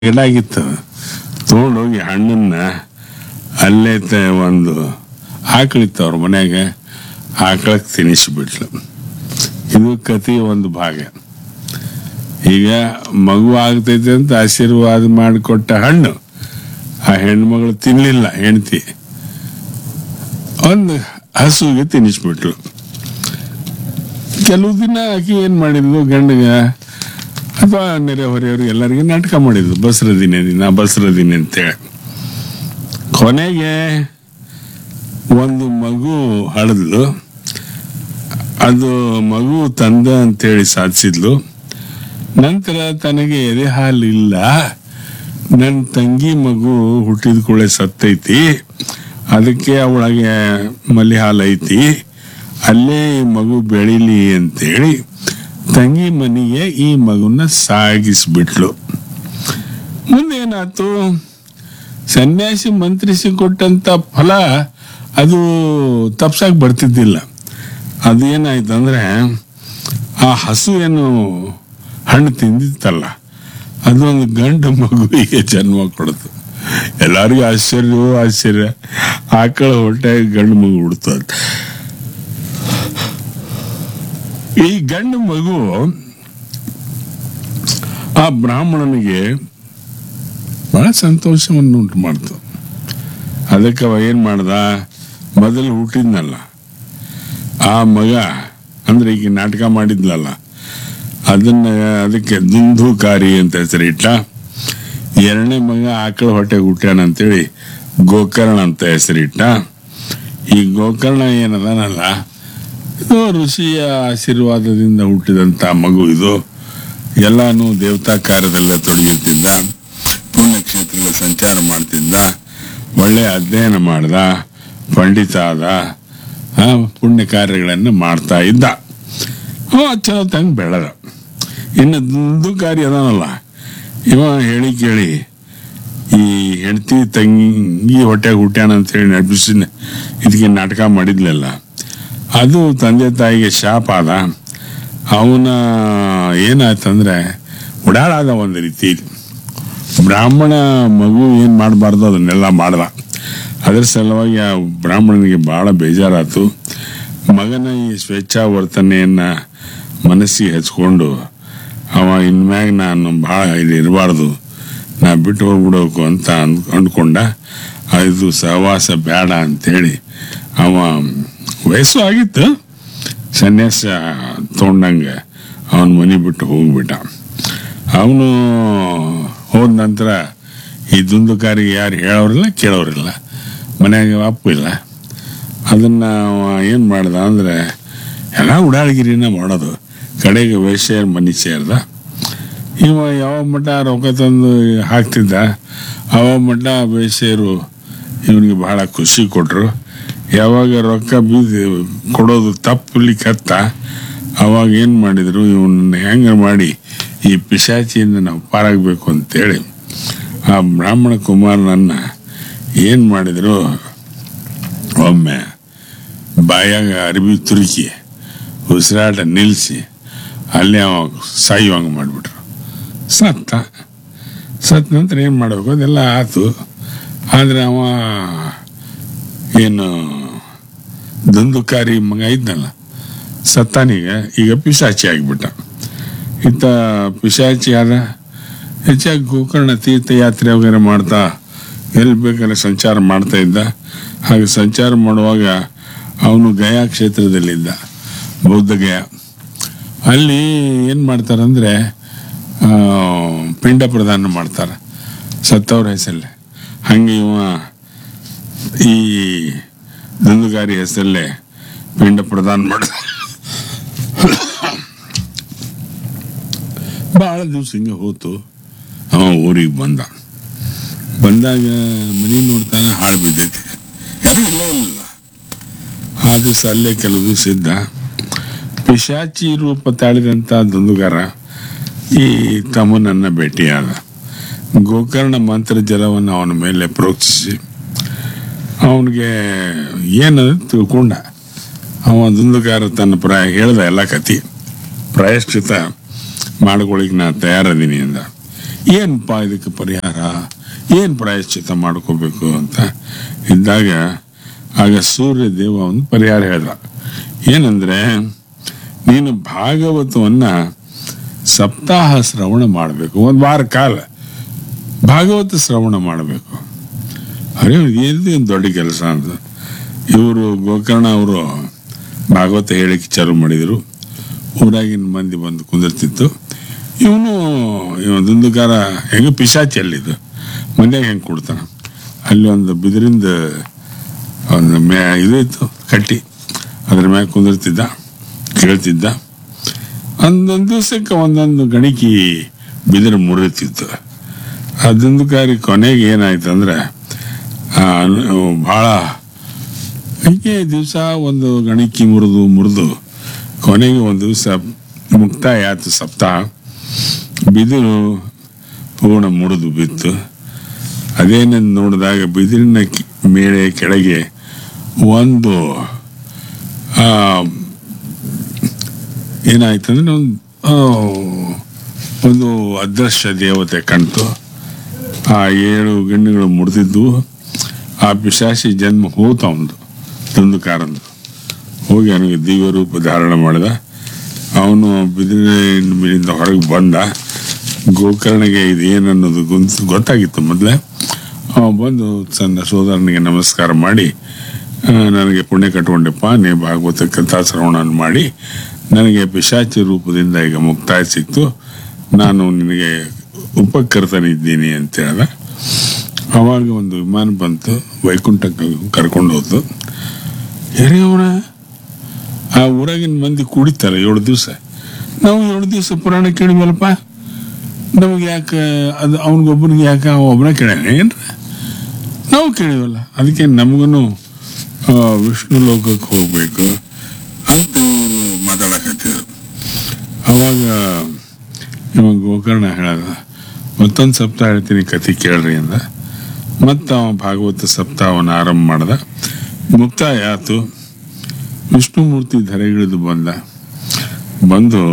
ಗಿಡ ಆಗಿತ್ತು ತೊಗೊಂಡೋಗಿ ಹಣ್ಣನ್ನ ಅಲ್ಲೇ ತ ಒಂದು ಆಕಳಿತ್ತು ಅವ್ರ ಮನ್ಯಾಗ ಆಕಳಕ್ಕೆ ತಿನ್ನಿಸ್ಬಿಟ್ಲು ಇದು ಕಥೆಯ ಒಂದು ಭಾಗ ಈಗ ಮಗು ಆಗ್ತೈತೆ ಅಂತ ಆಶೀರ್ವಾದ ಮಾಡಿಕೊಟ್ಟ ಹಣ್ಣು ಆ ಹೆಣ್ಮಗಳು ತಿನ್ನಲಿಲ್ಲ ಹೆಂಡತಿ ಒಂದು ಹಸುವಿಗೆ ತಿನ್ನಿಸ್ಬಿಟ್ಲು ಕೆಲವು ದಿನ ಆಕಿ ಏನು ಮಾಡಿದ್ಲು ಗಂಡಗ ಅಥವಾ ನೆರೆಹೊರೆಯವರು ಎಲ್ಲರಿಗೆ ನಾಟಕ ಮಾಡಿದ್ಲು ಬಸ್ರ ದಿನ ದಿನ ಬಸ್ರ ದಿನ ಅಂತೇಳಿ ಕೊನೆಗೆ ಒಂದು ಮಗು ಹಳದ್ಲು ಅದು ಮಗು ತಂದ ಅಂತೇಳಿ ಸಾಧಿಸಿದ್ಲು ನಂತರ ತನಗೆ ಎದೆ ಹಾಲು ಇಲ್ಲ ನನ್ನ ತಂಗಿ ಮಗು ಹುಟ್ಟಿದ ಕೂಡಲೇ ಸತ್ತೈತಿ ಅದಕ್ಕೆ ಅವಳಗೆ ಮಲ್ಲಿ ಹಾಲು ಐತಿ ಅಲ್ಲೇ ಈ ಮಗು ಬೆಳಿಲಿ ಅಂತೇಳಿ ತಂಗಿ ಮನೆಗೆ ಈ ಮಗುನ ಸಾಗಿಸ್ಬಿಟ್ಲು ಮುಂದೆ ಏನಾಯ್ತು ಸನ್ಯಾಸಿ ಮಂತ್ರಿಸಿ ಕೊಟ್ಟಂತ ಫಲ ಅದು ತಪ್ಸಕ್ ಬರ್ತಿದ್ದಿಲ್ಲ ಅದು ಏನಾಯ್ತು ಅಂದ್ರೆ ಆ ಹಸು ಏನು ಹಣ್ಣು ತಿಂದಿತ್ತಲ್ಲ ಅದು ಒಂದು ಗಂಡು ಮಗುವಿಗೆ ಜನ್ಮ ಕೊಡ್ತು ಎಲ್ಲರಿಗೂ ಆಶ್ಚರ್ಯವೋ ಆಶ್ಚರ್ಯ ಆಕಳ ಹೊಟ್ಟೆ ಗಂಡು ಮಗು ಹುಡ್ತದೆ ಈ ಗಂಡು ಮಗು ಆ ಬ್ರಾಹ್ಮಣನಿಗೆ ಬಹಳ ಸಂತೋಷವನ್ನು ಉಂಟು ಮಾಡ್ತು ಅದಕ್ಕೆ ಅವ ಏನ್ ಮಾಡ್ದ ಮೊದಲು ಹುಟ್ಟಿದ್ನಲ್ಲ ಆ ಮಗ ಅಂದ್ರೆ ಈಗ ನಾಟಕ ಮಾಡಿದ್ಲಲ್ಲ ಅದನ್ನ ಅದಕ್ಕೆ ದುಂದುಕಾರಿ ಅಂತ ಹೆಸರಿಟ್ಟ ಎರಡನೇ ಮಗ ಆಕಳ ಹೊಟ್ಟೆಗೆ ಹುಟ್ಟ್ಯಾನ ಅಂತೇಳಿ ಗೋಕರ್ಣ ಅಂತ ಹೆಸರಿಟ್ಟ ಈ ಗೋಕರ್ಣ ಏನದನಲ್ಲ ಇದು ಋಷಿಯ ಆಶೀರ್ವಾದದಿಂದ ಹುಟ್ಟಿದಂತ ಮಗು ಇದು ಎಲ್ಲಾನು ದೇವತಾ ಕಾರ್ಯದಲ್ಲೇ ತೊಡಗಿರ್ತಿದ್ದ ಪುಣ್ಯಕ್ಷೇತ್ರಗಳ ಸಂಚಾರ ಮಾಡ್ತಿದ್ದ ಒಳ್ಳೆ ಅಧ್ಯಯನ ಮಾಡ್ದ ಪಂಡಿತ ಆದ ಆ, ಪುಣ್ಯ ಕಾರ್ಯಗಳನ್ನು ಮಾಡ್ತಾ ಇದ್ದ ಅವ ಚಲೋ ತಂಗ ಬೆಳೆದ ಇನ್ನು ದುಂದುಕಾರಿ ಅದಾನಲ್ಲ ಇವ ಹೇಳಿ ಕೇಳಿ ಈ ಹೆಂಡತಿ ತಂಗಿ ಹೊಟ್ಟೆಗೆ ಹುಟ್ಟ್ಯಾನ ಅಂತ ಹೇಳಿ ನಡ್ಬಿಸಿ ಇದಕ್ಕೆ ನಾಟಕ ಮಾಡಿದ್ಲಲ್ಲ ಅದು ತಂದೆ ತಾಯಿಗೆ ಶಾಪ ಆದ ಅವನ ಏನಾಯ್ತಂದ್ರೆ ಉಡಾಳಾದ ಒಂದು ರೀತಿ ಬ್ರಾಹ್ಮಣ ಮಗು ಏನು ಮಾಡಬಾರ್ದು ಅದನ್ನೆಲ್ಲ ಮಾಡ್ದ ಅದ್ರ ಸಲುವಾಗಿ ಆ ಬ್ರಾಹ್ಮಣನಿಗೆ ಬಹಳ ಬೇಜಾರಾತು ಮಗನ ಈ ಸ್ವೇಚ್ಛಾ ವರ್ತನೆಯನ್ನ ಮನಸ್ಸಿಗೆ ಹಚ್ಕೊಂಡು ಅವ ಇನ್ಮ್ಯಾಗ ನಾನು ಭಾಳ ಇಲ್ಲಿ ಇರಬಾರ್ದು ನಾ ಬಿಟ್ಟು ಹೋಗ್ಬಿಡ್ಬೇಕು ಅಂತ ಅಂದ್ ಅಂದ್ಕೊಂಡ ಇದು ಸಹವಾಸ ಬೇಡ ಅಂತೇಳಿ ಅವ ವಯಸ್ಸು ಆಗಿತ್ತು ಸನ್ಯಾಸ ತೊಗೊಂಡಂಗೆ ಅವನ ಮನೆ ಬಿಟ್ಟು ಹೋಗ್ಬಿಟ್ಟ ಅವನು ಹೋದ ನಂತರ ಈ ದುಂದುಕಾರಿಗೆ ಯಾರು ಹೇಳೋರಿಲ್ಲ ಕೇಳೋರಿಲ್ಲ ಮನ್ಯಾಗ ಅಪ್ಪು ಇಲ್ಲ ಅದನ್ನ ಏನು ಮಾಡ್ದ ಅಂದ್ರೆ ಎಲ್ಲ ಉಡಾಳಗಿರಿನ ಮಾಡೋದು ಕಡೆಗೆ ವೈಶ್ಯರ ಮನೆ ಸೇರ್ದ ಇವ ಯಾವ ಮಟ್ಟ ರೊಕ್ಕ ತಂದು ಹಾಕ್ತಿದ್ದ ಅವ ಮಟ್ಟ ವೈಶ್ಯರು ಇವನಿಗೆ ಬಹಳ ಖುಷಿ ಕೊಟ್ರು ಯಾವಾಗ ರೊಕ್ಕ ಬೀದಿ ಕೊಡೋದು ತಪ್ಪಲಿಕ್ಕೆ ಹತ್ತ ಅವಾಗ ಏನು ಮಾಡಿದ್ರು ಇವನ್ನ ಹೆಂಗೆ ಮಾಡಿ ಈ ಪಿಶಾಚಿಯಿಂದ ನಾವು ಪಾರಾಗಬೇಕು ಅಂತೇಳಿ ಆ ಬ್ರಾಹ್ಮಣ ಕುಮಾರನನ್ನ ಏನು ಮಾಡಿದ್ರು ಒಮ್ಮೆ ಬಾಯಾಗ ಅರಿವಿ ತುರುಕಿ ಉಸಿರಾಟ ನಿಲ್ಲಿಸಿ ಅಲ್ಲಿ ಅವ ಸಾಯುವಂಗೆ ಮಾಡಿಬಿಟ್ರು ಸತ್ತ ಸತ್ತ ನಂತರ ಏನು ಮಾಡಬೇಕು ಅದೆಲ್ಲ ಆತು ಆದರೆ ಅವ ಏನು ದುಂದುಕಾರಿ ಮಗ ಇದ್ನಲ್ಲ ಸತ್ತಾನೀಗ ಈಗ ಪಿಶಾಚಿ ಆಗಿಬಿಟ್ಟ ಇತ್ತ ಪಿಶಾಚಿ ಆದ ಹೆಚ್ಚಾಗಿ ಗೋಕರ್ಣ ತೀರ್ಥಯಾತ್ರೆ ವಗೇರೆ ಮಾಡ್ತಾ ಎಲ್ಲಿ ಬೇಕಾದ್ರೆ ಸಂಚಾರ ಮಾಡ್ತಾ ಇದ್ದ ಹಾಗೆ ಸಂಚಾರ ಮಾಡುವಾಗ ಅವನು ಗಯಾ ಕ್ಷೇತ್ರದಲ್ಲಿದ್ದ ಬೌದ್ಧ ಗಯಾ ಅಲ್ಲಿ ಏನು ಮಾಡ್ತಾರಂದ್ರೆ ಆ, ಪಿಂಡ ಪ್ರದಾನ ಮಾಡ್ತಾರೆ ಸತ್ತವ್ರ ಹೆಸರಲ್ಲೇ ಹಂಗೆ ಇವ ಈ ದುಂದುಗಾರಿ ಹೆಸರಲ್ಲೇ ಪಿಂಡ ಪ್ರದಾನ ಮಾಡ ಭಾಳ ದಿವ್ಸ ಹಿಂಗೆ ಹೋತು ಅವ ಊರಿಗೆ ಬಂದ ಬಂದಾಗ ಮನೆ ನೋಡ್ತಾನೆ ಹಾಳು ಬಿದ್ದೈತಿ ಯಾರೂ ಇಲ್ಲೇ ಇಲ್ಲ ಆ ದಿವಸ ಅಲ್ಲೇ ಕೆಲವು ದಿವಸ ಇದ್ದ ಪಿಶಾಚಿ ರೂಪ ತಾಳಿದಂಥ ದುಂದುಗಾರ ಈ ತಮ್ಮನನ್ನ ಭೇಟಿಯಾದ ಗೋಕರ್ಣ ಮಂತ್ರ ಜಲವನ್ನು ಅವನ ಮೇಲೆ ಪ್ರೋಕ್ಷಿಸಿ ಅವನಿಗೆ ಏನು ತಿಳ್ಕೊಂಡ ಅವ ದುಂದುಗಾರ ತನ್ನ ಪ್ರಾಯ ಹೇಳ್ದ ಎಲ್ಲ ಕತಿ ಪ್ರಾಯಶ್ಚಿತ ಮಾಡ್ಕೊಳಿಕ್ ನಾ ತಯಾರದೀನಿ ಅಂದ ಏನಪ್ಪ ಇದಕ್ಕೆ ಪರಿಹಾರ ಏನು ಪ್ರಾಯಶ್ಚಿತ್ತ ಮಾಡ್ಕೋಬೇಕು ಅಂತ ಇದ್ದಾಗ ಆಗ ಸೂರ್ಯ ದೇವ ಒಂದು ಪರಿಹಾರ ಹೇಳ್ದ ಏನಂದ್ರೆ ನೀನು ಭಾಗವತವನ್ನ ಸಪ್ತಾಹ ಶ್ರವಣ ಮಾಡಬೇಕು ಒಂದು ವಾರ ಕಾಲ ಭಾಗವತ ಶ್ರವಣ ಮಾಡಬೇಕು ಅರೆ ಏನು ದೊಡ್ಡ ಕೆಲಸ ಅಂತ ಇವರು ಗೋಕರ್ಣ ಅವರು ಭಾಗವತ ಹೇಳಿಕೆ ಚಾಲು ಮಾಡಿದರು ಊರಾಗಿನ ಮಂದಿ ಬಂದು ಕುಂದಿರ್ತಿತ್ತು ಇವನು ಇವನೊಂದು ಕಾರ ಹೆಂಗೆ ಪಿಶಾಚಿ ಅಲ್ಲಿದ್ದು ಮನ್ಯಾಗ ಹೆಂಗೆ ಕೊಡ್ತಾನೆ ಅಲ್ಲಿ ಒಂದು ಬಿದಿರಿಂದ ಒಂದು ಮ್ಯಾ ಇದು ಇತ್ತು ಕಟ್ಟಿ ಅದ್ರ ಮ್ಯಾಗ ಕುಂದಿರ್ತಿದ್ದ ಕೇಳ್ತಿದ್ದ ಒಂದೊಂದು ದಿವಸಕ್ಕೆ ಒಂದೊಂದು ಗಣಿಕಿ ಬಿದಿರು ಮುರಿತಿತ್ತು ಅದೊಂದು ಕಾರಿ ಕೊನೆಗೆ ಏನಾಯ್ತು ಅಂದ್ರೆ ಭಾಳ ಹೀಗೆ ದಿವಸ ಒಂದು ಗಣಿಕಿ ಮುರಿದು ಮುರಿದು ಕೊನೆಗೆ ಒಂದು ದಿವಸ ಮುಕ್ತಾಯ ಆಯ್ತು ಸಪ್ತಾಹ ಬಿದಿರು ಪೂರ್ಣ ಮುರಿದು ಬಿತ್ತು ಅದೇನಂದು ನೋಡಿದಾಗ ಬಿದಿರಿನ ಕಿ- ಮೇಲೆ ಕೆಳಗೆ ಒಂದು ಆ, ಏನಾಯ್ತಂದ್ರೆ ಒಂದು ಆ, ಒಂದು ಅದೃಶ್ಯ ದೇವತೆ ಕಾಣ್ತು ಆ ಏಳು ಗಣ್ಣಿಗಳು ಮುರಿದಿದ್ದು ಆ ಪಿಶಾಚಿ ಜನ್ಮ ಹೋತ ಒಂದು ದುಂದುಕಾರಂದು ಹೋಗಿ ಅವನಿಗೆ ದಿವ್ಯ ರೂಪ ಧಾರಣ ಮಾಡಿದ ಅವನು ಬಿದಿರಿನ ಮೇಲಿಂದ ಹೊರಗೆ ಬಂದ ಗೋಕರ್ಣಿಗೆ ಇದು ಏನನ್ನೋದು ಗೊತ್ತು ಗೊತ್ತಾಗಿತ್ತು ಮೊದಲೇ ಅವ ಬಂದು ತನ್ನ ಸೋದರನಿಗೆ ನಮಸ್ಕಾರ ಮಾಡಿ ಆ, ನನಗೆ ಪುಣ್ಯ ಕಟ್ಕೊಂಡೆಪ್ಪ ನೀ ಭಾಗವತ ಕಥಾ ಶ್ರವಣ ಮಾಡಿ ನನಗೆ ಪಿಶಾಚಿ ರೂಪದಿಂದ ಈಗ ಮುಕ್ತಾಯ ಸಿಕ್ತು ನಾನು ನಿನಗೆ ಉಪಕರ್ತನಿದ್ದೀನಿ ಅಂತ ಹೇಳ್ದ ಅವಾಗ ಒಂದು ವಿಮಾನ ಬಂತು ವೈಕುಂಠಕ್ಕೆ ಕರ್ಕೊಂಡು ಹೋದ್ದು ಅವನ ಆ ಊರಾಗಿನ ಮಂದಿ ಕುಡಿತಾರೆ ಏಳು ದಿವಸ ನಾವು ಏಳು ದಿವಸ ಪುರಾಣ ಕೇಳಿವಲ್ಲಪ್ಪ ನಮಗೆ ಯಾಕೆ ಅದು ಅವನಿಗೊಬ್ಬನಿಗೆ ಯಾಕೆ ಅವ ಒಬ್ಬನ ಕೇಳ್ಯಾನ ಏನ್ರ ನಾವು ಕೇಳಿವಲ್ಲ ಅದಕ್ಕೆ ನಮಗೂ ವಿಷ್ಣು ಲೋಕಕ್ಕೆ ಹೋಗ್ಬೇಕು ಅಂತ ಇವರು ಮಾತಾಡಕತ್ತಿದ್ರು ಅವಾಗ ಇವಾಗ ಗೋಕರ್ಣ ಹೇಳದ ಮತ್ತೊಂದು ಸಪ್ತಾಹ ಹೇಳ್ತೀನಿ ಕತೆ ಕೇಳ್ರಿ ಅಂದ ಮತ್ತೆ ಅವ ಭಾಗವತ ಸಪ್ತಾಹವನ್ನು ಆರಂಭ ಮಾಡ್ದ ಮುಕ್ತಾಯ ಆತು ವಿಷ್ಣುಮೂರ್ತಿ ಧರೆಗಿಳಿದು ಬಂದ ಬಂದು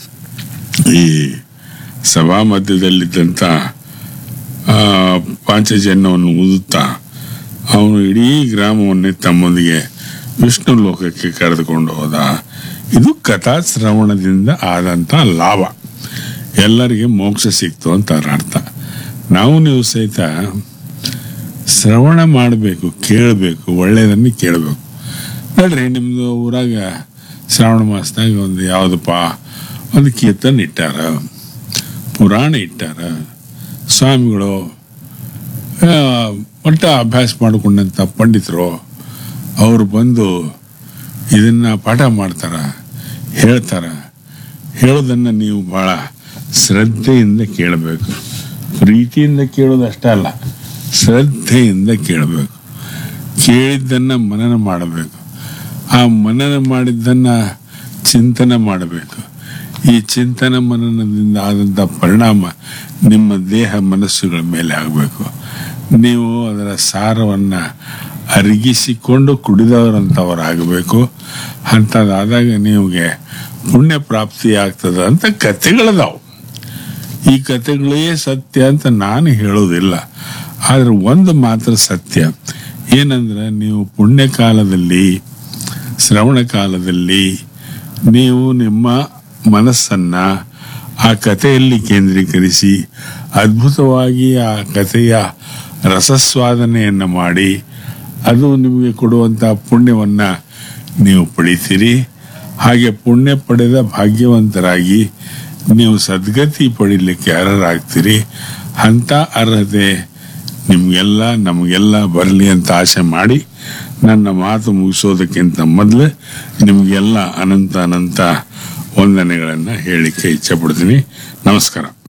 ಈ ಸಭಾ ಮಧ್ಯದಲ್ಲಿದ್ದಂಥ ಆ, ಪಾಂಚಜನ್ಯವನ್ನು ಊದುತ್ತಾ ಅವನು ಇಡೀ ಗ್ರಾಮವನ್ನೇ ತಮ್ಮೊಂದಿಗೆ ವಿಷ್ಣು ಲೋಕಕ್ಕೆ ಕರೆದುಕೊಂಡು ಹೋದ ಇದು ಕಥಾ ಶ್ರವಣದಿಂದ ಆದಂಥ ಲಾಭ ಎಲ್ಲರಿಗೆ ಮೋಕ್ಷ ಸಿಕ್ತು ಅಂತ ಅದರ ಅರ್ಥ ನಾವು ನೀವು ಸಹಿತ ಶ್ರವಣ ಮಾಡಬೇಕು ಕೇಳಬೇಕು ಒಳ್ಳೆಯದನ್ನು ಕೇಳಬೇಕು ನೋಡ್ರಿ ನಿಮ್ಮದು ಊರಾಗ ಶ್ರಾವಣ ಮಾಸದಾಗ ಒಂದು ಯಾವುದಪ್ಪ ಒಂದು ಕೀರ್ತನ ಇಟ್ಟಾರ ಪುರಾಣ ಇಟ್ಟಾರ ಸ್ವಾಮಿಗಳು ಆ, ಒಟ್ಟ ಅಭ್ಯಾಸ ಮಾಡಿಕೊಂಡಂಥ ಪಂಡಿತರು ಅವರು ಬಂದು ಇದನ್ನ ಪಾಠ ಮಾಡ್ತಾರ ಹೇಳ್ತಾರ ಹೇಳೋದನ್ನು ನೀವು ಭಾಳ ಶ್ರದ್ಧೆಯಿಂದ ಕೇಳಬೇಕು ಪ್ರೀತಿಯಿಂದ ಕೇಳೋದು ಅಷ್ಟೇ ಅಲ್ಲ ಶ್ರದ್ಧೆಯಿಂದ ಕೇಳಬೇಕು ಕೇಳಿದ್ದನ್ನು ಮನನ ಮಾಡಬೇಕು ಆ ಮನನ ಮಾಡಿದ್ದನ್ನು ಚಿಂತನೆ ಮಾಡಬೇಕು ಈ ಚಿಂತನ ಮನನದಿಂದ ಆದಂಥ ಪರಿಣಾಮ ನಿಮ್ಮ ದೇಹ ಮನಸ್ಸುಗಳ ಮೇಲೆ ಆಗಬೇಕು ನೀವು ಅದರ ಸಾರವನ್ನು ಅರಗಿಸಿಕೊಂಡು ಕುಡಿದವರಂಥವರಾಗಬೇಕು ಅಂಥದ್ದಾದಾಗ ನಿಮಗೆ ಪುಣ್ಯ ಪ್ರಾಪ್ತಿ ಆಗ್ತದೆ ಅಂತ ಕಥೆಗಳದಾವು ಈ ಕಥೆಗಳೇ ಸತ್ಯ ಅಂತ ನಾನು ಹೇಳೋದಿಲ್ಲ ಆದ್ರೆ ಒಂದು ಮಾತ್ರ ಸತ್ಯ ಏನಂದ್ರೆ ನೀವು ಪುಣ್ಯ ಕಾಲದಲ್ಲಿ ಶ್ರವಣ ಕಾಲದಲ್ಲಿ ನೀವು ನಿಮ್ಮ ಮನಸ್ಸನ್ನ ಆ ಕಥೆಯಲ್ಲಿ ಕೇಂದ್ರೀಕರಿಸಿ ಅದ್ಭುತವಾಗಿ ಆ ಕಥೆಯ ರಸಸ್ವಾದನೆಯನ್ನು ಮಾಡಿ ಅದು ನಿಮಗೆ ಕೊಡುವಂಥ ಪುಣ್ಯವನ್ನ ನೀವು ಪಡಿತೀರಿ ಹಾಗೆ ಪುಣ್ಯ ಪಡೆದ ಭಾಗ್ಯವಂತರಾಗಿ ನೀವು ಸದ್ಗತಿ ಪಡಿಲಿಕ್ಕೆ ಅರ್ಹರಾಗ್ತೀರಿ ಅಂಥ ಅರ್ಹತೆ ನಿಮಗೆಲ್ಲ ನಮಗೆಲ್ಲ ಬರಲಿ ಅಂತ ಆಸೆ ಮಾಡಿ ನನ್ನ ಮಾತು ಮುಗಿಸೋದಕ್ಕಿಂತ ಮೊದಲು ನಿಮಗೆಲ್ಲ ಅನಂತ ಅನಂತ ವಂದನೆಗಳನ್ನು ಹೇಳಲಿಕ್ಕೆ ಇಚ್ಛೆ ಪಡ್ತೀನಿ ನಮಸ್ಕಾರ